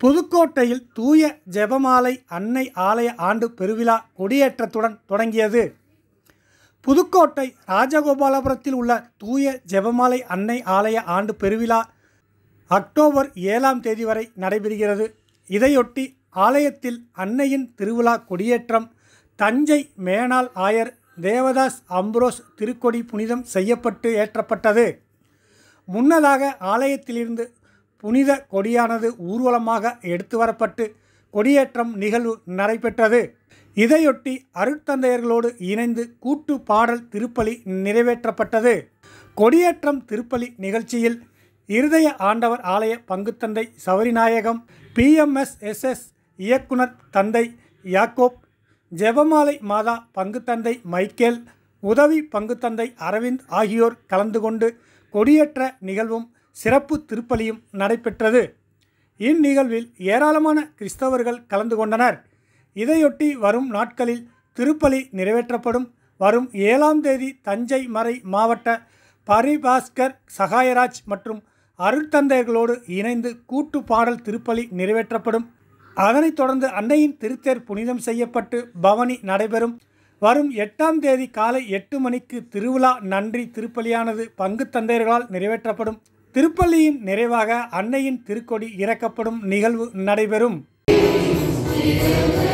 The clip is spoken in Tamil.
புதுக்கோட்டையில் தூய ஜெபமாலை அன்னை ஆலய ஆண்டு பெருவிழா கொடியேற்றத்துடன் தொடங்கியது புதுக்கோட்டை ராஜகோபாலபுரத்தில் உள்ள தூய ஜெபமாலை அன்னை ஆலய ஆண்டு பெருவிழா அக்டோபர் ஏழாம் தேதி வரை நடைபெறுகிறது இதையொட்டி ஆலயத்தில் அன்னையின் திருவிழா கொடியேற்றம் தஞ்சை மேனாள் ஆயர் தேவதாஸ் அம்ப்ரோஸ் திருக்கொடி புனிதம் செய்யப்பட்டு ஏற்றப்பட்டது முன்னதாக ஆலயத்திலிருந்து புனித கொடியானது ஊர்வலமாக எடுத்து வரப்பட்டு கொடியேற்றம் நிகழ்வு நடைபெற்றது இதையொட்டி அருட்தந்தையர்களோடு இணைந்து கூட்டு பாடல் திருப்பலி நிறைவேற்றப்பட்டது கொடியேற்றம் திருப்பலி நிகழ்ச்சியில் இருதய ஆண்டவர் ஆலய பங்குத்தந்தை சவரிநாயகம் பிஎம்எஸ்எஸ்எஸ் இயக்குனர் தந்தை யாக்கோப் ஜெபமாலை மாதா பங்குத்தந்தை மைக்கேல் உதவி பங்குத்தந்தை அரவிந்த் ஆகியோர் கலந்து கொண்டு கொடியேற்ற நிகழ்வும் சிறப்பு திருப்பலியும் நடைபெற்றது இந்நிகழ்வில் ஏராளமான கிறிஸ்தவர்கள் கலந்து கொண்டனர் இதையொட்டி வரும் நாட்களில் திருப்பலி நிறைவேற்றப்படும் வரும் ஏழாம் தேதி தஞ்சை மறை மாவட்ட பரிபாஸ்கர் சகாயராஜ் மற்றும் அருட்தந்தையர்களோடு இணைந்து கூட்டு பாடல் திருப்பலி நிறைவேற்றப்படும் அதனைத் தொடர்ந்து அன்னையின் திருத்தேர் புனிதம் செய்யப்பட்டு பவனி நடைபெறும் வரும் எட்டாம் தேதி காலை எட்டு மணிக்கு திருவிழா நன்றி திருப்பலியானது பங்கு தந்தையர்களால் நிறைவேற்றப்படும் திருப்பள்ளியின் நிறைவாக அன்னையின் திருக்கொடி இறக்கப்படும் நிகழ்வு நடைபெறும்